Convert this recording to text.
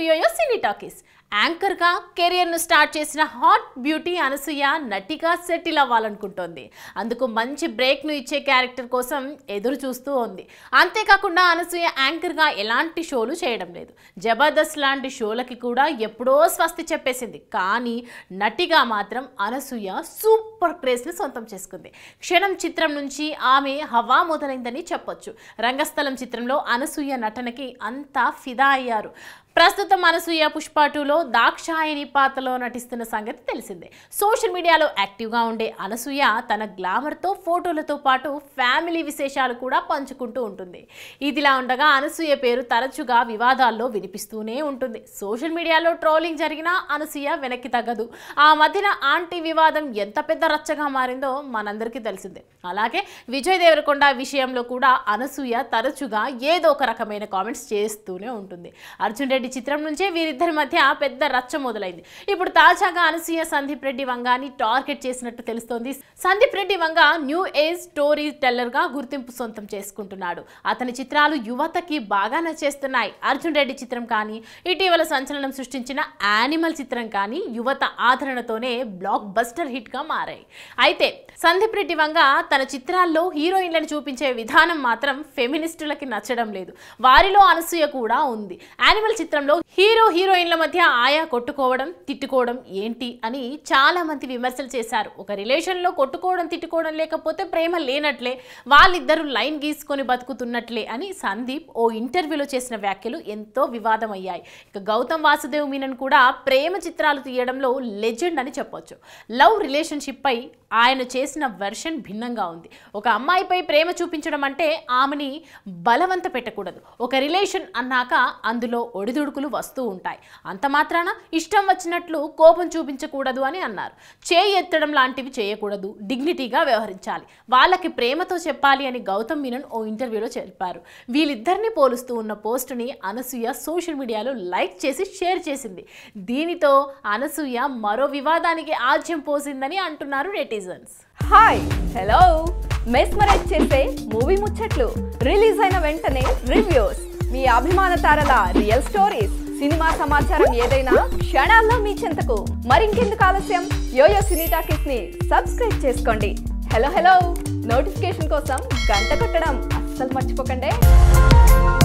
yo-yo సినీ talkies యాంకర్గా కెరియర్ను start చేసిన హాట్ బ్యూటీ అనసూయ నటిగా సెటిల్ అవ్వాలనుకుంటోంది అందుకు మంచి బ్రేక్ను ఇచ్చే క్యారెక్టర్ కోసం ఎదురు చూస్తూ ఉంది అంతేకాకుండా అనసూయ యాంకర్గా ఎలాంటి షోలు చేయడం లేదు జబర్దస్త్ లాంటి షోలకి కూడా ఎప్పుడో స్వస్తి చెప్పేసింది కానీ నటిగా మాత్రం అనసూయ సూపర్ క్రేజ్ని సొంతం చేసుకుంది క్షణం చిత్రం నుంచి ఆమె హవా మొదలైందని చెప్పొచ్చు రంగస్థలం చిత్రంలో అనసూయ నటనకి అంతా ఫిదా అయ్యారు ప్రస్తుతం అనసూయ పుష్ప టూలో దాక్షాయణి పాత్రలో నటిస్తున్న సంగతి తెలిసిందే సోషల్ మీడియాలో యాక్టివ్గా ఉండే అనసూయ తన గ్లామర్తో ఫోటోలతో పాటు ఫ్యామిలీ విశేషాలు కూడా పంచుకుంటూ ఉంటుంది ఇదిలా ఉండగా అనసూయ పేరు తరచుగా వివాదాల్లో వినిపిస్తూనే ఉంటుంది సోషల్ మీడియాలో ట్రోలింగ్ జరిగినా అనసూయ వెనక్కి తగ్గదు ఆ మధ్యన ఆంటీ వివాదం ఎంత పెద్ద రచ్చగా మారిందో మనందరికీ తెలిసిందే అలాగే విజయ్ దేవరకొండ విషయంలో కూడా అనసూయ తరచుగా ఏదో ఒక రకమైన కామెంట్స్ చేస్తూనే ఉంటుంది అర్జున్ రెడ్డి చిత్రం నుంచే వీరిద్దరి మధ్య పెద్ద రచ్చ మొదలైంది ఇప్పుడు తాజాగా అనసూయ సందీప్ రెడ్డి వంగాని టార్గెట్ చేసినట్టు తెలుస్తోంది Sandeep Reddy Vanga new age story teller గా గుర్తింపు సొంతం చేసుకుంటున్నాడు అతని చిత్రాలు యువతకి బాగా నచ్చేస్తున్నాయి అర్జున్ రెడ్డి చిత్రం కానీ ఇటీవల సంచలనం సృష్టించిన యానిమల్ చిత్రం కానీ యువత ఆదరణతోనే బ్లాక్ బస్టర్ హిట్ గా మారాయి అయితే సందీప్ రెడ్డి వంగ తన చిత్రాల్లో హీరోయిన్లను చూపించే విధానం మాత్రం ఫెమినిస్టులకి నచ్చడం లేదు వారిలో అనసూయ కూడా ఉంది యానిమల్ చిత్రంలో హీరో హీరోయిన్ల మధ్య ఆయా కొట్టుకోవడం తిట్టుకోవడం ఏంటి అని చాలా మంది విమర్శలు చేశారు ఒక రిలేషన్లో కొట్టుకోవడం తిట్టుకోవడం లేకపోతే ప్రేమ లేనట్లే వాళ్ళిద్దరూ లైన్ గీసుకొని బతుకుతున్నట్లే అని సందీప్ ఓ ఇంటర్వ్యూలో చేసిన వ్యాఖ్యలు ఎంతో వివాదమయ్యాయి ఇక గౌతమ్ వాసుదేవ్ మీనన్ కూడా ప్రేమ చిత్రాలు తీయడంలో లెజెండ్ అని చెప్పొచ్చు లవ్ రిలేషన్షిప్ పై ఆయన చేసిన వెర్షన్ భిన్నంగా ఉంది ఒక అమ్మాయిపై ప్రేమ చూపించడం అంటే ఆమెని బలవంత పెట్టకూడదు ఒక రిలేషన్ అన్నాక అందులో ఒడిదుడుకులు వస్తూ ఉంటాయి అంత మాత్రాన ఇష్టం వచ్చినట్లు కోపం చూపించకూడదు అని అన్నారు చేయి ఎత్తడం లాంటివి చేయకూడదు డిగ్నిటీగా వ్యవహరించాలి వాళ్ళకి ప్రేమతో చెప్పాలి అని గౌతమ్ మీనన్ ఓ ఇంటర్వ్యూలో చెప్పారు వీళ్ళిద్దరిని పోలుస్తూ ఉన్న పోస్టుని అనసూయ సోషల్ మీడియాలో లైక్ చేసి షేర్ చేసింది దీనితో అనసూయ మరో వివాదానికి ఆజ్యం పోసిందని అంటున్నారు నెటిజన్స్ హాయ్ హలో మెస్మరైజ్ చేసే మూవీ ముచ్చట్లు రిలీజ్ అయిన వెంటనే రివ్యూస్ మీ అభిమాన తారల రియల్ స్టోరీస్ సినిమా సమాచారం ఏదైనా క్షణాల్లో మీ చెంతకు మరింకెందుకు ఆలస్యం యోయో సినీ టాకీస్ ని సబ్స్క్రైబ్ చేసుకోండి హలో హలో నోటిఫికేషన్ కోసం గంట కొట్టడం అస్సలు మర్చిపోకండి